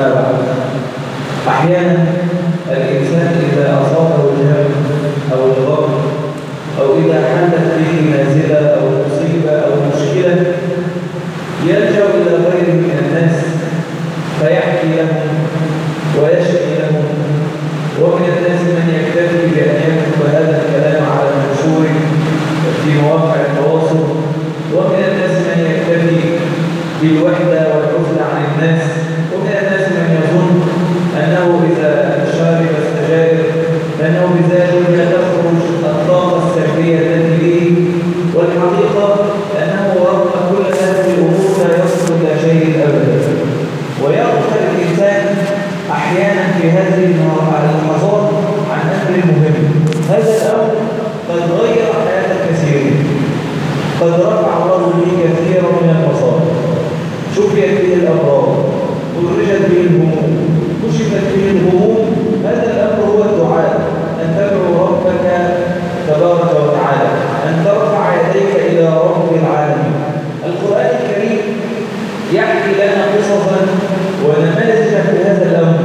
أما بعد أحيانا الإنسان إذا أصابه الهم أو الغم أو إذا حدث به نازلة أو مصيبة أو مشكلة يلجأ إلى غيره من الناس فيحكي لهم ويشكي لهم ومن الناس من يكتفي بأن يكتب هذا الكلام على المنشور في مواقع التواصل ومن الناس من يكتفي بالوحدة والعزلة عن الناس ومن الناس من يظن أنه إذا شرب السجائر فإنه بذلك تخرج الطاقة السلبية التي به والحقيقة أنه رغم كل هذه الأمور لا يصل إلى شيء أبدا ويغفل الإنسان أحيانا في هذه اللحظات عن أمر مهم هذا الأمر قد غير حياة الكثيرين قد رفع الله لي كثيرا من المصائب شفيت به الأمراض فرجت به الهموم كشفت به الهموم هذا الأمر هو الدعاء أن تدعو ربك تبارك وتعالى أن ترفع يديك إلى رب العالمين القرآن الكريم يحكي لنا قصصا ونماذج في هذا الأمر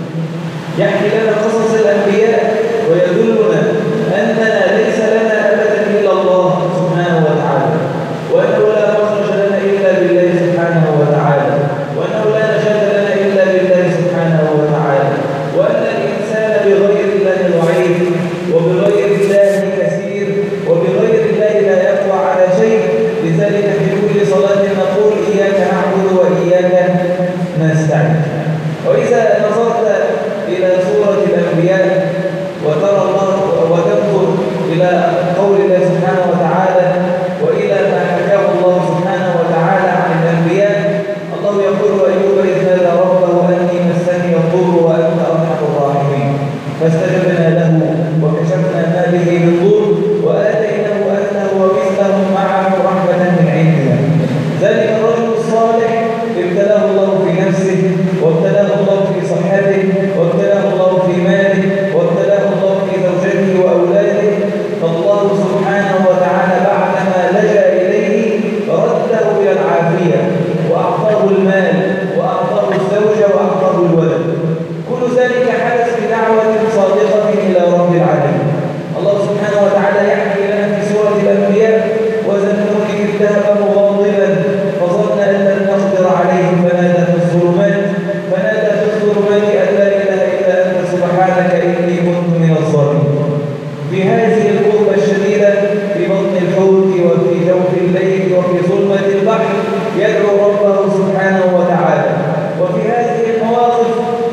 يحكي لنا قصص الأنبياء ويدلنا أننا ليس لنا أبدا إلا الله سبحانه وتعالى وأنه لا مخرج لنا إلا بالله سبحانه وتعالى وأنه لا نجاة لنا إلا بالله سبحانه وتعالى وأن الإنسان بغير الله ضعيف وبغير الله كثير وبغير الله لا يقوى على شيء لذلك في كل صلاة نقول إياك نعبد وإياك نستعين وإذا نظرت إلى سورة الأنبياء وترى الله وتنظر إلى قول الله سبحانه وتعالى وإلى ما حكاه الله سبحانه وتعالى عن الأنبياء الله يقول أيوب إذ نادى ربه أني مسني الضر وأنت أرحم الراحمين فاستجبنا له وكشفنا ما به من ضر وآتيناه أهله ومثلهم معه رحمة من عندنا ذلك الرجل الصالح ابتلاه الله في نفسه وابتلاه الله في صحته وابتلاه الله في ماله وابتلاه الله في زوجته وأولاده فالله سبحانه وتعالى بعدما لجأ إليه رده إلى العافية وأعطاه المال وأعطاه الزوجة وأعطاه الولد كل ذلك حدث بدعوة صادقة إلى رب العالمين الله سبحانه وتعالى يحكي لنا في سورة الأنبياء وزنون إذ ذهب مغاضبا فظن أن لن نقدر عليه فنادى في الظلمات فنادى في الظلمات أن لا إله إلا أنت سبحانك إني كنت من الظالمين في هذه الغربة الشديدة في بطن الحوت وفي جوف الليل وفي ظلمة البحر يدعو ربه سبحانه وتعالى وفي هذه المواقف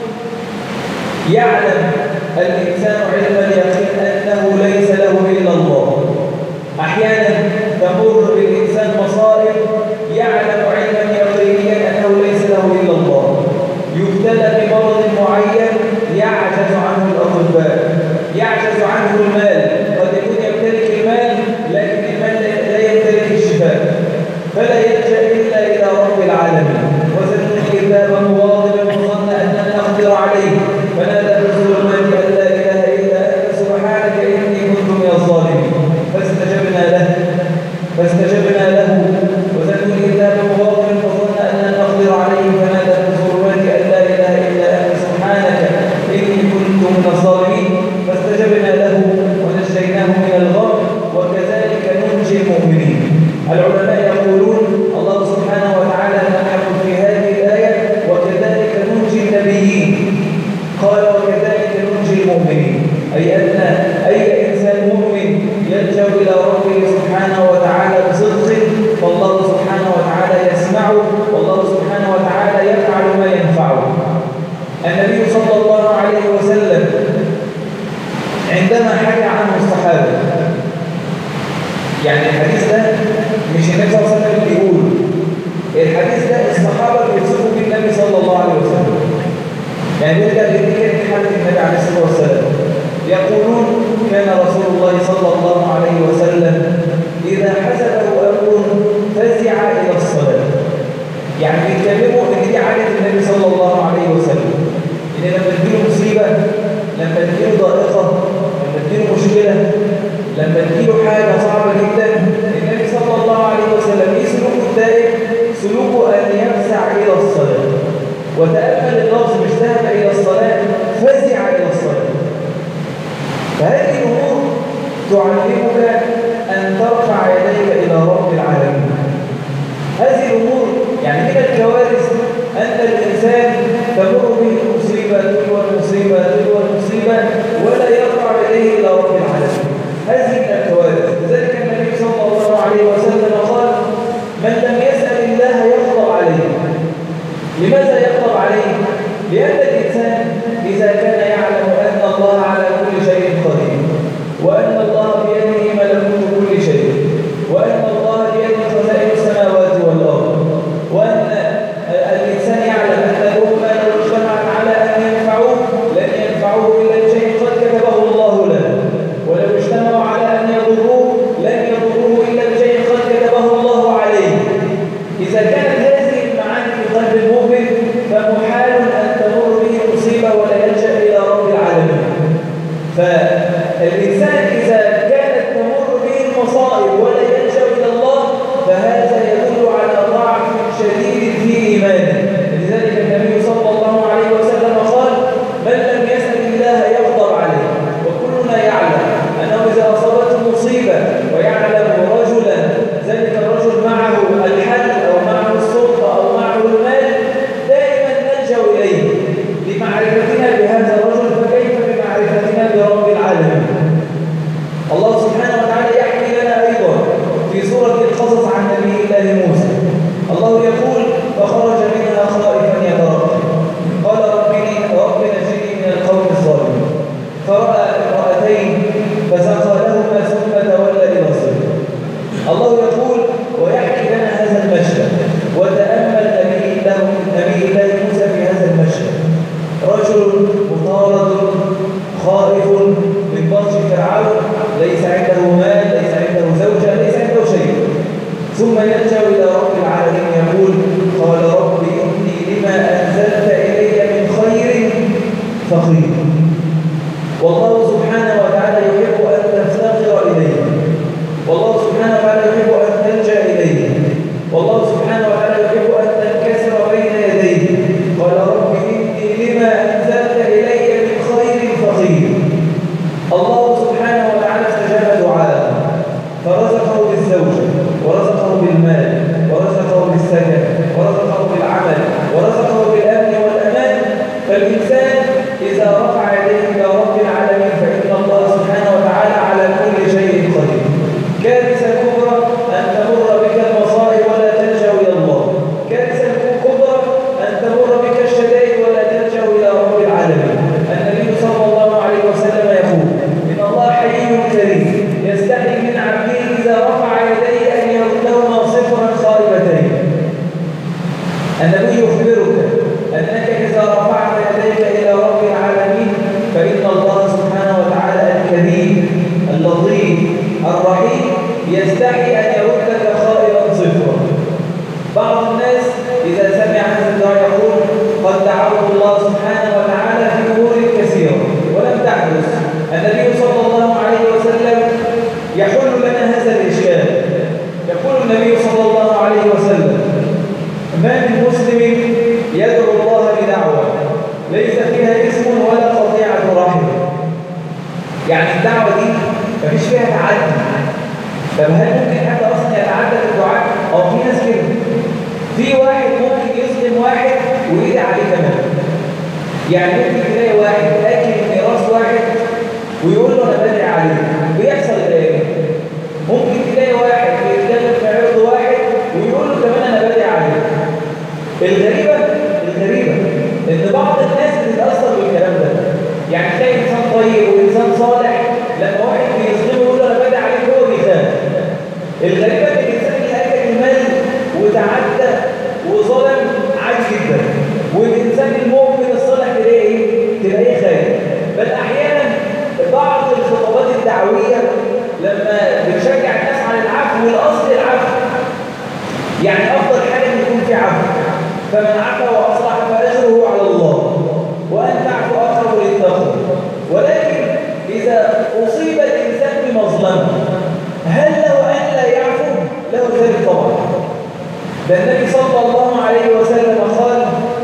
يعلم الإنسان علم اليقين أنه ليس له إلا الله أحيانا تمر بالإنسان مصائب يعلم علما يقينيا أنه ليس له إلا الله يبتلى بمرض معين يعجز عنه الأطباء يعجز عنه المال قد يكون يمتلك المال لكن المال لا يمتلك الشفاء فلا يلجأ إلا إلى رب العالمين وزن الكتاب مواظبا وظن أن لن نقدر عليه فنادى في الظلمات أن لا إله إلا أنت سبحانك إني كنت من الظالمين فاستجبنا له فاستجبنا له وزن الكتاب مواظبا وظن أن لن نقدر عليه فنادى في الظلمات أن لا إله إلا أنت سبحانك إني كنت من الظالمين فاستجبنا له ونجيناه من الغم وكذلك ننجي المؤمنين العلماء يقولون الله سبحانه وتعالى لم يقل في هذه الآية وكذلك ننجي النبيين قال وكذلك ننجي المؤمنين أي أن أي إنسان مؤمن يلجأ إلى ربه سبحانه وتعالى بصدق فالله سبحانه وتعالى يسمعه والله سبحانه وتعالى يفعل ما ينفعه النبي صلى الله عليه وسلم عندما حكى عنه الصحابة يعني الحديث ده مش النبي صلى الله عليه وسلم بيقول الحديث ده الصحابة بيوصفوا به النبي صلى الله عليه وسلم يعني بيرجع لذكر حديث النبي عليه الصلاة والسلام يقولون كان رسول الله صلى الله عليه وسلم إذا حسبه أمر فزع إلى الصلاة يعني بيتكلموا ان دي عادة النبي صلى الله عليه وسلم ان لما تجيله مصيبة لما تجيله ضائقة لما تجيله مشكلة لما تجيله حاجة صعبة جدا النبي صلى الله عليه وسلم ايه سلوكه الدائم سلوكه ان يفزع الى الصلاة وتأمل اللفظ مش فقير والله سبحانه وتعالى يحب أن تفتقر إليه والله سبحانه وتعالى يحب أن تلجأ إليه والله سبحانه وتعالى يحب أن تنكسر بين يديه قال رب إني لما أنزلت إلي من خير فقير الله سبحانه وتعالى استجاب دعاءه فرزقه بالزوجة ورزقه بالمال ورزقه بالسكن ورزقه بالعمل ورزقه بالأمن والأمان فالإنسان إذا رفع يديه إلى رب العالمين فإن الله سبحانه وتعالى على كل شيء قدير كارثة كبرى أن تمر بك المصائب ولا تلجأ إلى الله كارثة كبرى أن تمر بك الشدائد ولا تلجأ إلى رب العالمين النبي صلى الله عليه وسلم يقول إن الله حي كريم يستحي من عبده إذا رفع يديه أن يردهما صفرا خائبتين النبي يخبرك أنك إذا رفعت يديك إلى رب العالمين فإن الله سبحانه وتعالى الكريم اللطيف الرحيم يستحي أن يردك خائبا صفرا بعض الناس إذا سمع هذا الدعاء يقول قد دعوت الله سبحانه وتعالى في أمور كثيرة ولم تحدث النبي صلى الله عليه وسلم يحل لنا هذا الإشكال يقول النبي صلى الله عليه وسلم ما من مسلم يدعو الله بدعوة ليس فيها اسم ولا قطيعة رحم يعني الدعوة دي مفيش فيها تعدي طب هل ممكن حد أصلا يتعدى في الدعاء؟ أو في ناس كده في واحد ممكن يظلم واحد ويدعي عليه كمان يعني ممكن تلاقي واحد أكل ميراث واحد ويقول له أنا بدعي عليه بيحصل إيه؟ ممكن تلاقي واحد بيتكلم في عرض واحد ويقول له كمان أنا بدعي عليه الغريبة الغريبة إن بعض الناس بتتأثر بالكلام ده يعني تلاقي إنسان طيب وإنسان صالح لما واحد بيظلمه يقول له أنا بدعي عليك هو بيخاف الغريبة إن الإنسان اللي أكل المال وتعدى وظلم عادي جدا والإنسان المؤمن الصالح تلاقي إيه؟ تلاقيه خايف بل أحيانا بعض الخطابات الدعوية لما بتشجع الناس على العفو والأصل العفو يعني أفضل حاجة إن يكون في عفو فمن عفا وأصلح فأجره على الله وأن تعفو أقرب للتقوى ولكن إذا أصيب الإنسان بمظلمة هل له أن لا يعفو؟ له ذلك طبعا ده النبي صلى الله عليه وسلم قال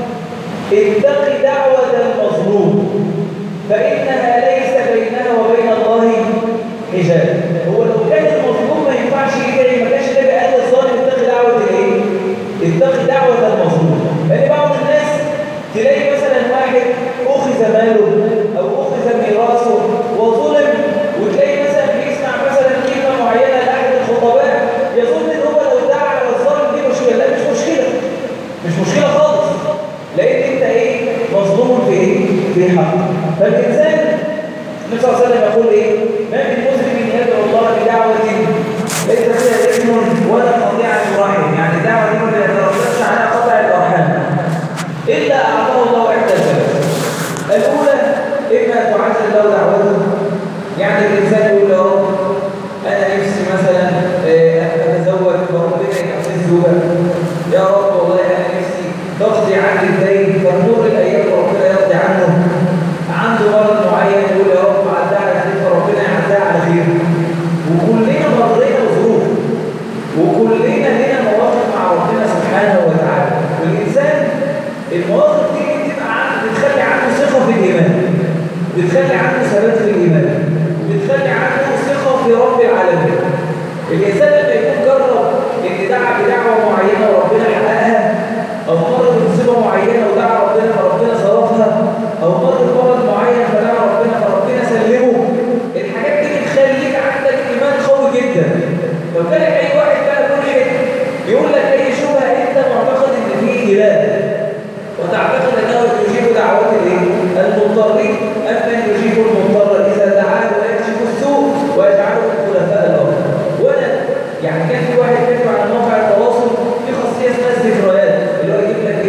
اتق دعوة المظلوم فإنها ليس بينها وبين الله حجاب هو لو كان المظلوم ما ينفعش يدعي ما كانش النبي قال للظالم اتق دعوة الايه؟ اتق دعوة المظلوم لأن بعض الناس تلاقي مثلا واحد أخذ ماله أو أخذ ميراثه وظلم وتلاقي مثلا بيسمع مثلا كلمة معينة لأحد الخطباء يظن إن هو لو دعا على الظالم دي مشكلة لا مش مشكلة مش مشكلة خالص لأن أنت إيه مظلوم في إيه؟ في حق فالإنسان النبي صلى الله عليه وسلم يقول إيه؟ ما من مسلم يدعو الله بدعوة ليس فيها اسم ولا قطيعة رحم يعني الدعوة دي ما يترتبش على قطع الأرحام إلا أعطاه الله إحدى الثلاث الأولى إما أن تعزل له دعوته يعني الإنسان يقول له أنا نفسي مثلا أتزوج وربنا يحفز زوجة يا رب والله أنا نفسي تقضي عني الدين فنور الأيام وربنا يقضي عنه عنده مرض معين يقول يا رب عدها على خير فربنا يعدها على خير وكلنا مرضينا بظروف وكلنا لنا مواقف مع ربنا سبحانه وتعالى والإنسان المواقف دي بتبقى عنده بتخلي عنده ثقة في الإيمان بتخلي عنده ثبات في الإيمان بتخلي عنده ثقة في رب العالمين الإنسان لما يكون جرب إن دعا بدعوة معينة وربنا حققها أو مرض بمصيبة معينة ودعا ربنا فربنا صرفها أو مرض بمرض معين فدعا ربنا فربنا سلمه الحاجات دي بتخليك عندك إيمان قوي جدا لو كان أي واحد بقى ملحد يقول لك أي شبهة أنت معتقد إن في إله وتعتقد أنه يجيب دعوات المضطرين أما يجيب المضطر إذا دعاه ويكشف السوء ويجعله خلفاء الأرض وأنا يعني كان في واحد كاتب على موقع التواصل في خاصية اسمها الذكريات اللي هو يجيب لك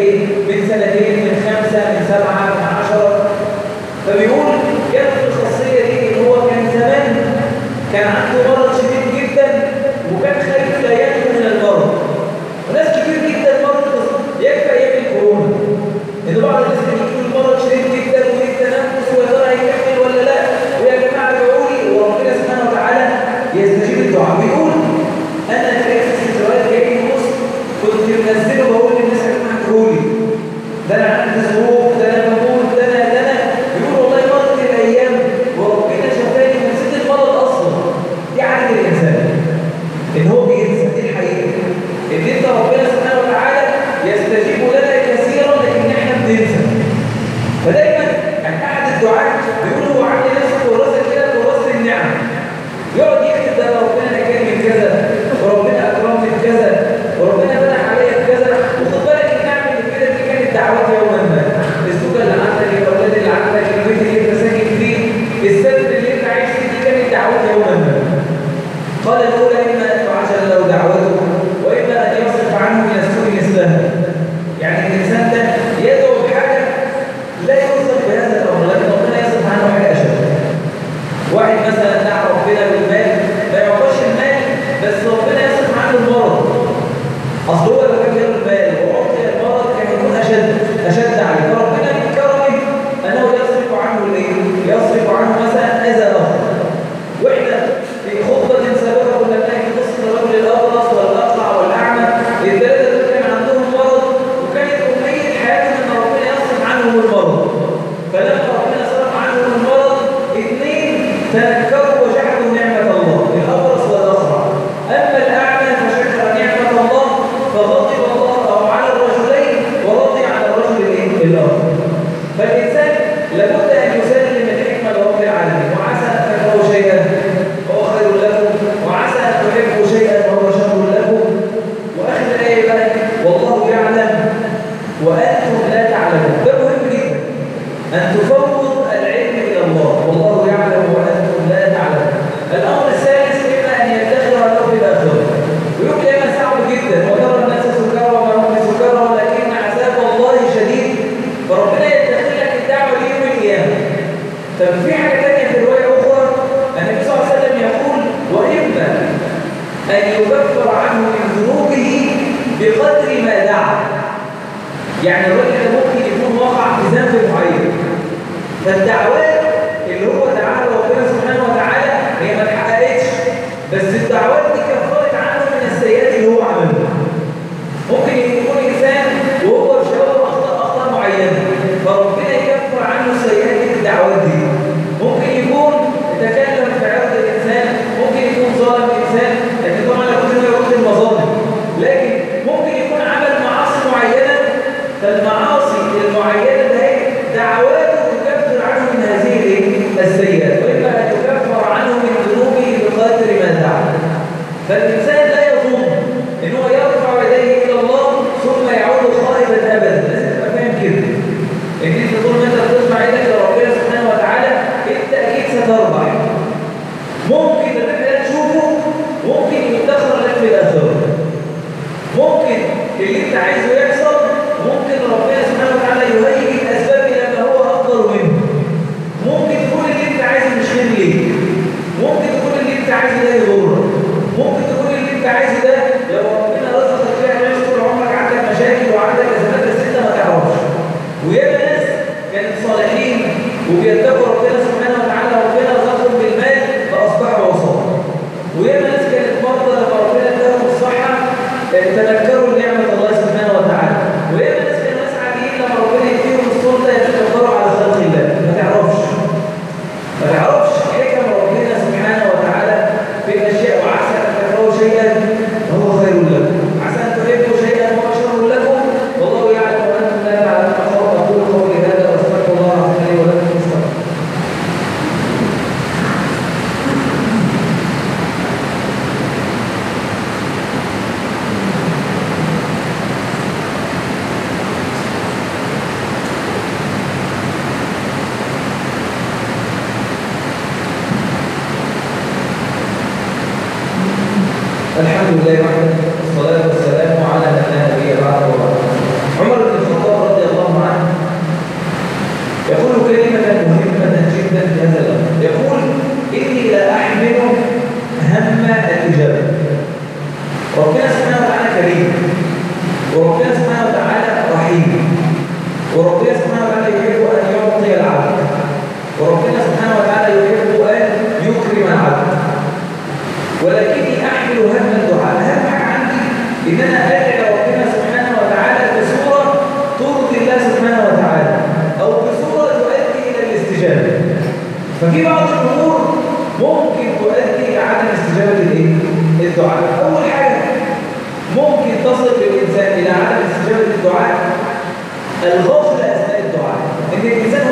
فدايما يعني احد الدعاة بيقول هو عندي نفسه كراسه كده كراسه النعم يقعد يكتب ده ربنا اكرمني بكذا وربنا اكرمني بكذا وربنا فتح عليا بكذا وخد بالك النعم اللي كده دي كانت دعوات يوما ما الزوجه اللي عندك الاولاد اللي عندك البيت اللي انت ساكن فيه السد اللي انت عايش فيه دي كانت دعوات يوما ما قال الاولى اما ان تعجل له دعوته واما ان يصرف عنه من السوء مثلها يعني الانسان ده يدعو بحاجه لا يوصف بهذا الامر لكن ربنا يصرف عنه حاجه اشد واحد مثلا دعا ربنا بالمال ما يعطاش المال بس ربنا يصرف عنه المرض اصل هو لو كان جاله المال وعطي المرض كان يكون اشد اشد عليه فربنا من كرمه انه يصرف عنه الايه؟ يصرف عنه مثلا اذى اخر واحنا في خطبه سابقه كنا بنحكي قصه الرجل الابرص والاقرع والاعمى الثلاثه دول كان عندهم مرض وكانت امنيه حياتهم ان ربنا يصرف عنهم المرض فلما ربنا صرف عنهم المرض اثنين تنكروا وجحدوا نعمه الله الابرص والاقرع اما الاعمى فشكر نعمه الله فغضب الله على الرجلين ورضي على الرجل الايه؟ الاخر فالانسان لابد ان يسلم الحكمه لرب العالمين وعسى ان تكرهوا شيئا وهو خير لكم وعسى ان تحبوا شيئا وهو شر لكم واخر الايه بقى والله يعلم وانتم لا تعلمون ده مهم جدا ان تفوض العلم الى الله والله يعلم وانتم لا تعلمون الامر الثالث اما ان يدخر له في الاخره ويقول كلمه صعبه جدا وترى الناس سكارى وما هم بسكارى ولكن عذاب الله شديد فربنا يدخر لك الدعوه دي يوم القيامه طب في حاجه ثانيه في روايه اخرى النبي صلى الله عليه وسلم يقول واما ان يكفر عنه من ذنوبه بقدر ما دعا يعني الراجل ده ممكن يكون وقع في ذنب معين فالدعوات اللي هو دعاها ربنا سبحانه وتعالى هي ما اتحققتش بس الدعوات دي كفرت عنه من السيئات اللي هو عملها ممكن يكون انسان وهو بسبب اخطاء اخطاء معينه فربنا يكفر عنه سيئات الدعوات دي ممكن يكون تكلم في عرض الانسان ممكن يكون ظالم انسان لكن طبعا لابد انه يرد المظالم لكن ممكن يكون عمل معاصي معينه فالمعاصي المعينه ده دعواته تكفر عنه من هذه الايه؟ السيئات واما ان يكفر عنه من ذنوبه بقدر ما دعا فالانسان لا يظن ان هو يرفع يديه الى الله ثم يعود خائبا ابدا لازم تبقى فاهم كده ان انت طول ما انت بترفع ايدك لربنا سبحانه وتعالى انت اكيد ستربح ممكن الربح ده تشوفه ممكن يدخر لك في الاخره ممكن اللي انت عايزه يحصل ممكن ربنا سبحانه وتعالى يهيئ الاسباب الى ما هو افضل منه ممكن تكون اللي انت عايزه مش خير ليك ممكن تكون اللي انت عايزه ده يضرك ممكن تكون اللي انت عايزه ده لو ربنا رزقك فيها تعيش طول عمرك عندك مشاكل وعندك ازمات بس انت ما تعرفش وياما ناس كانت صالحين وبيتقوا ربنا سبحانه وتعالى ربنا رزقهم بالمال فاصبحوا وصال وياما ناس كانت مرضى لما ربنا اداهم الصحه تذكروا نعمه الله سبحانه وتعالى وياما ناس كانوا مسعدين لما ربنا يديهم السلطه يتكبروا على خلق الله ما تعرفش ما تعرفش حكم ربنا سبحانه وتعالى في الاشياء وعسى ان تكرهوا شيئا وهو خير لكم عسى ان تحبوا شيئا وهو شر لكم والله يعلم وانتم لا تعلمون اقول قولي هذا واستغفر الله العظيم لي ولكم واستغفر الحمد لله وحده والصلاة والسلام على من لا نبي بعده وبعد عمر بن الخطاب رضي الله عنه يقول كلمة مهمة جدا في هذا الأمر يقول إني لا أحمل هم الإجابة ربنا سبحانه وتعالى كريم وربنا سبحانه وتعالى رحيم وربنا سبحانه وتعالى يحب أن يعطي العبد وربنا سبحانه وتعالى يحب أن يكرم العبد ولكني احمل هم الدعاء اهم حاجه عندي ان انا ادعي ربنا سبحانه وتعالى بصوره ترضي الله سبحانه وتعالى او بصوره تؤدي الى الاستجابه ففي بعض الامور ممكن تؤدي الى عدم استجابه الايه الدعاء اول حاجه ممكن تصل بالانسان الى عدم استجابه الدعاء الغفله اثناء الدعاء ان الانسان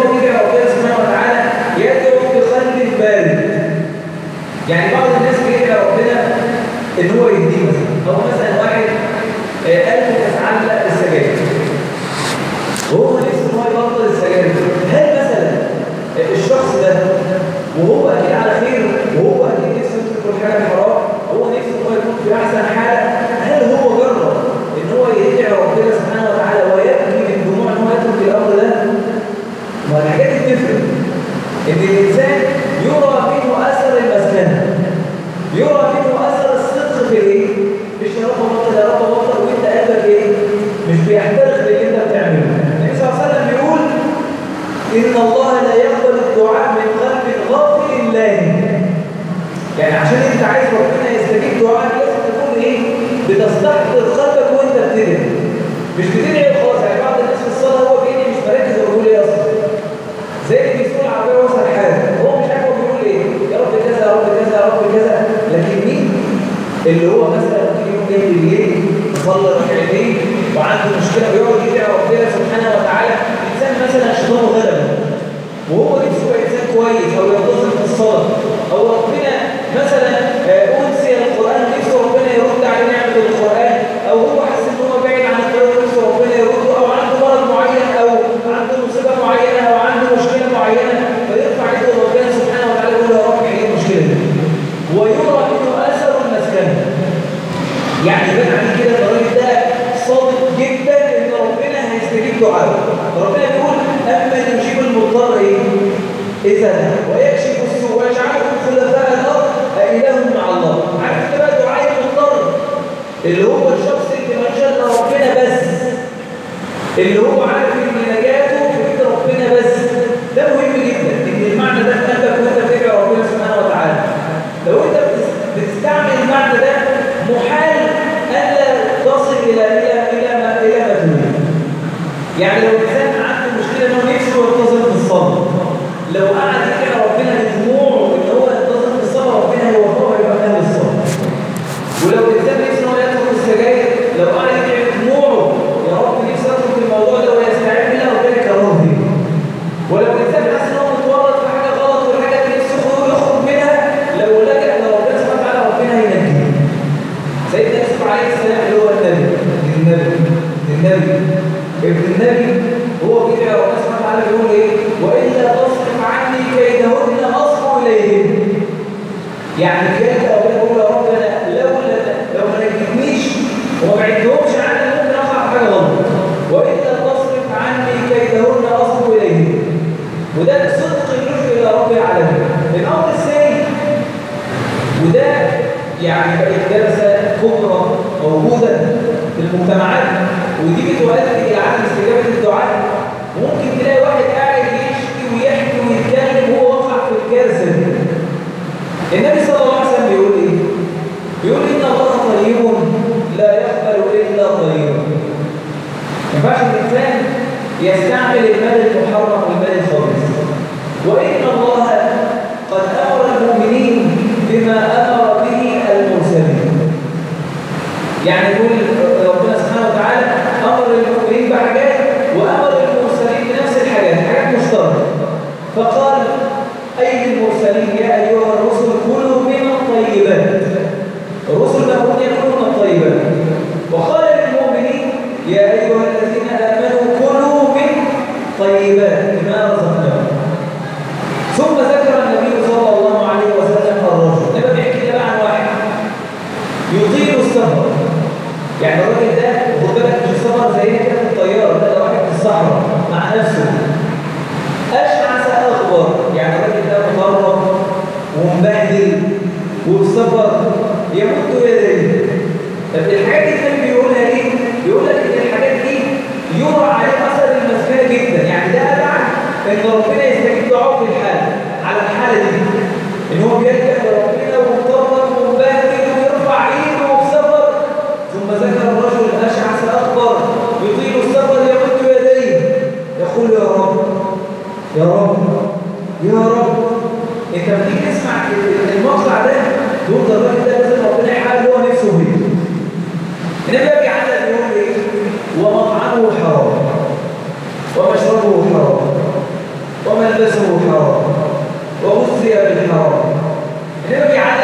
يعني بعض الناس بيدعي ربنا ان هو يهديه مثلا او مثلا واحد آه، قلبه يتعلق بالسجاير وهو نفسه ان هو يبطل السجاير هل مثلا الشخص ده وهو اكيد على خير وهو اكيد نفسه يترك الحاجه الحرام هو نفسه ان هو يكون في احسن حاله هل هو جرب ان هو يدعي ربنا سبحانه وتعالى ويبكي من دموع ان هو يترك الامر ده ما الحاجات دي بتفرق ان الانسان يرى منه اثر المسكنه يرى منه اثر الصدق في ايه مش يا رب بطل يا رب بطل وانت قلبك ايه مش بيحترق للي انت بتعمله النبي صلى الله عليه وسلم بيقول ان الله لا يقبل الدعاء من قلب غافل لاهي يعني عشان انت عايز ربنا يستجيب دعائك لازم تكون ايه بتستحضر قلبك وانت بتدعي مش بتدعي وخلاص يعني بعض الناس في الصلاه هو بيدعي مش مركز هو بيقول ايه اصلا زي اللي بيسوق العربيه وصل حاجه هو مش عارف هو بيقول ايه يا رب كذا يا رب كذا يا رب كذا لكن مين اللي هو مثلا ممكن يوم جاي بالليل يصلي ركعتين وعنده مشكله ويقعد يدعي ربنا سبحانه وتعالى انسان مثلا شيطانه غلبه وهو نفسه يبقى انسان كويس او ينتظم في الصلاه او ربنا مثلا آه، انسي القران نفسه ربنا يرد عليه نعمه القران او هو حاسس ان هو بعيد عن القران نفسه ربنا يرد او عنده مرض معين او عنده مصيبه معينه او عنده مشكله معينه فيرفع يده ربنا سبحانه وتعالى يقول له يا رب حل المشكله دي ويرى منه اثر المسكنه يعني بان عليه كده الراجل ده صادق جدا ان ربنا هيستجيب دعائه ربنا بيقول اما يجيب المضطر ايه اذا دعا ويكشف السوء ويجعلكم خلفاء الارض أإله مع الله عارف كده بقى دعاء المضطر اللي هو الشخص اللي ملجأ لربنا بس اللي هو عارف ان نجاته في ايد ربنا بس ده مهم جدا ان المعنى ده في قلبك وانت بتدعي ربنا سبحانه وتعالى لو انت بتس- بتستعمل المعنى ده محال الا تصل الى الى الى ما الى ما تريد يعني لو الانسان عنده مشكله انه نفسه ينتظم في الصلاه لو قعد يدعي ربنا بدموعه ان هو ينتظم في الصلاه ربنا هيوفقه يبقى اهل الصلاه ولو الانسان نفسه ان هو يترك السجاير لو قعد يدعي بدموعه يا رب نفسي اترك الموضوع ده ويستعين بالله ربنا يكرهه فيه ولو الانسان حاسس ان هو متورط في حاجه غلط والحاجه اللي نفسه يخرج يخرج منها لو لجأ لربنا سبحانه وتعالى ربنا هينجيه سيدنا يوسف عليه السلام اللي هو النبي النبي النبي ابن النبي هو بيدعي ربنا سبحانه وتعالى بيقول ايه والا تصرف عني كيدهن اصب اليهن يعني بجد ربنا بيقول يا رب انا لولا لو ما نجدنيش وما بعدهمش عني ممكن اقع في حاجه غلط والا تصرف عني كيدهن اصب اليهن وده صدق اللجوء الى رب العالمين الامر الثاني وده يعني بقت كارثه كبرى موجوده في المجتمعات ودي بتؤدي الى عدم استجابه الدعاء ممكن تلاقي واحد قاعد يشكي ويحكي ويتكلم وهو واقع في الكارثه دي النبي صلى الله عليه وسلم بيقول ايه بيقول ان الله طيب لا يقبل الا طيبا ما ينفعش الانسان يستعمل المال المحرم والمال الخبيث وان الله قد امر المؤمنين بما امر به المرسلين يعني يقول ربنا سبحانه وتعالى امر المؤمنين بحاجات وامر المرسلين بنفس الحاجات حاجات مشتركه فقال اي المرسلين يا ايها الرسل كلوا من الطيبات الرسل لابد يكونوا من الطيبات وقال للمؤمنين يا ايها الذين امنوا كلوا من طيبات ما رزقناكم ثم ذكر النبي صلى الله عليه وسلم الرجل لما بيحكي لنا عن واحد يطيل السفر يعني الراجل ده خد بالك مش السفر زي كده في الطياره ده ده واحد في الصحراء مع نفسه اشعث اخبر يعني الراجل ده مطرب ومبهدل وفي سفر يمد يديه طب الحاجات دي كان بيقولها ليه؟ بيقول لك ان الحاجات دي يرى عليه اثر المسكنه جدا يعني ده ابعد ان ربنا يستجيب دعائه في الحاله على الحاله دي ان هو بيلجا لربنا ومطرب ومبهدل ويرفع ايده وفي سفر ثم ذكر الرجل الاشعث الاخضر يطيل السفر يمد يديه يقول يا رب يا رب يا رب انت لما تيجي تسمع المقطع ده تقول ده الراجل ده لازم ربنا يحقق اللي هو نفسه فيه النبي يجي على بيقول ايه ومطعمه حرام ومشربه حرام وملبسه حرام وغذي بالحرام النبي يجي على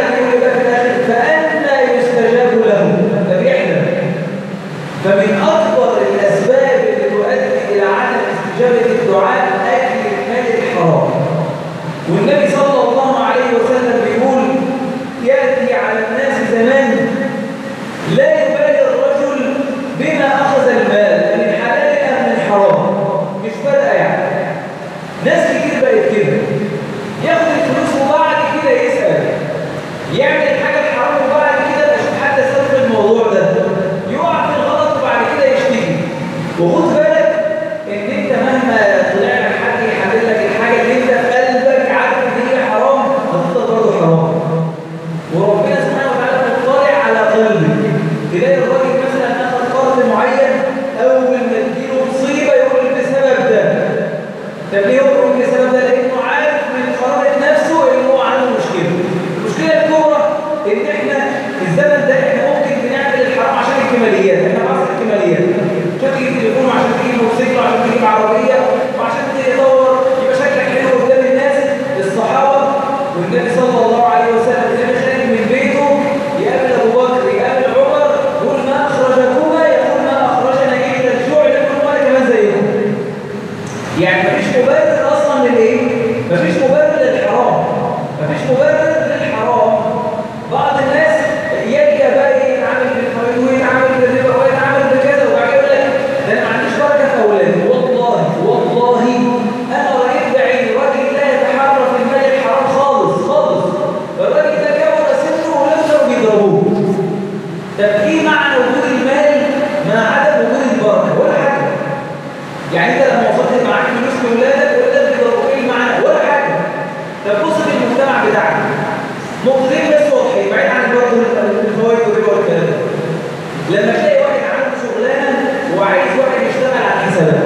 كتير بقت كده ياخد الفلوس وبعد كده يسأل يعمل الحاجة الحرام وبعد كده يشوف حد سبب الموضوع ده يقع في الغلط وبعد كده يشتكي وخد بالك ان انت مهما طلع لك حد يحلل لك الحاجة اللي انت في قلبك عارف ان هي حرام هتفضل برضه حرام وربنا سبحانه وتعالى مطلع على قلبك تلاقي الراجل مثلا اخذ قرض معين اول ما تجيله مصيبه يقول بسبب ده طب ليه يقول بسبب ده لانه عارف من قرارة نفسه ان هو عنده مشكله المشكله الكبرى ان احنا في الزمن ده احنا ممكن بنعمل الحرام عشان الكماليات احنا بعض الكماليات عشان تجيب تليفون وعشان تجيب موتوسيكل وعشان تجيب عربيه وعشان تدور يبقى شكلك حلو قدام الناس الصحابه والنبي صلى الله عليه وسلم كان خارج من بيته يقابل ابو بكر يقابل عمر يقول ما اخرجكما يقول ما اخرجنا الا الجوع لكن وانا كمان زيكم يعني مفيش مبرر اصلا للايه مفيش مبرر للحرام مفيش مبرر للحرام بعض الناس يلقى بقى يتعامل بالفوائد ويتعامل بالربا ويتعامل بكذا وبعدين يقول لك ده انا ما عنديش بركه في اولادي والله والله انا رايت بعيني راجل لا يتحرى في المال الحرام خالص خالص الراجل ده كبر سنه ولم كانوا بيضربوه طب ايه معنى وجود المال مع عدم وجود البركه ولا حاجه يعني انت لما وصلت معاك فلوس لاولادك ولادك بيضربوك ايه المعنى ولا حاجه طب بص في المجتمع بتاعك نقطتين بس واضحين بعيد عن برضه الفوائد والربا والكلام ده لما تلاقي واحد عنده شغلانه وعايز واحد يشتغل على الحسابات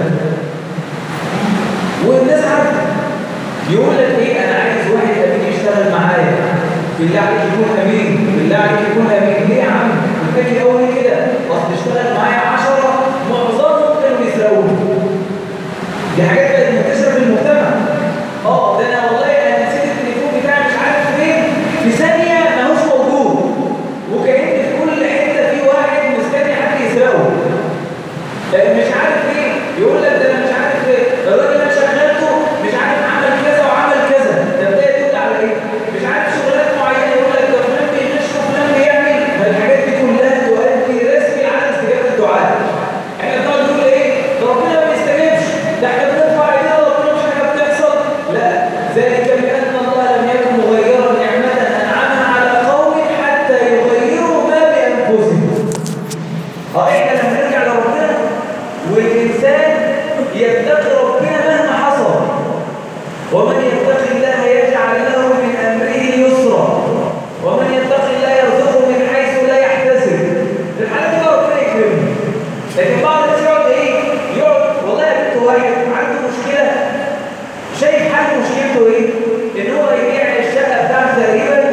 والناس عارفه يقول لك ايه انا عايز واحد امين يشتغل معايا بالله عليك يكون امين بالله عليك يكون امين ليه يا عم الفكر قوي كده اصل اشتغل معايا 10 معظمهم كانوا بيسرقوني دي حاجات بقت منتشره في المجتمع اه ده انا والله انا نسيت التليفون بتاعي مش عارف فين في ثانيه ماهوش موجود وكأن في كل حته في واحد مستني حد يسرقه مش عارف ايه يقول لك ده انا مش عارف ايه الراجل انا شغلته مش عارف عمل كذا وعمل كذا ده ده يدل على ايه مش عارف شغلات معينه يقول لك ده فلان بيغش وفلان بيعمل ما الحاجات دي كلها تؤدي رسمي على استجابه الدعاء احنا بنقعد نقول ايه ده ربنا ما بيستجيبش ده احنا بنرفع ايدينا وربنا مش حاجه بتحصل لا ذلك بان الله لم يكن مغيرا نعمه انعمها على قوم حتى يغيروا ما بانفسهم اه احنا لما نرجع لربنا والانسان يتقي ربنا مهما حصل ومن يتقي الله يجعل له من امره يسرا ومن يتقي الله يرزقه من حيث لا يحتسب في الحاله دي بقى ربنا يكرمه لكن بعض الناس يقعد ايه يقعد والله يا بنت واحد عنده مشكله شايف حل مشكلته ايه ان هو يبيع الشقه بتاعته تقريبا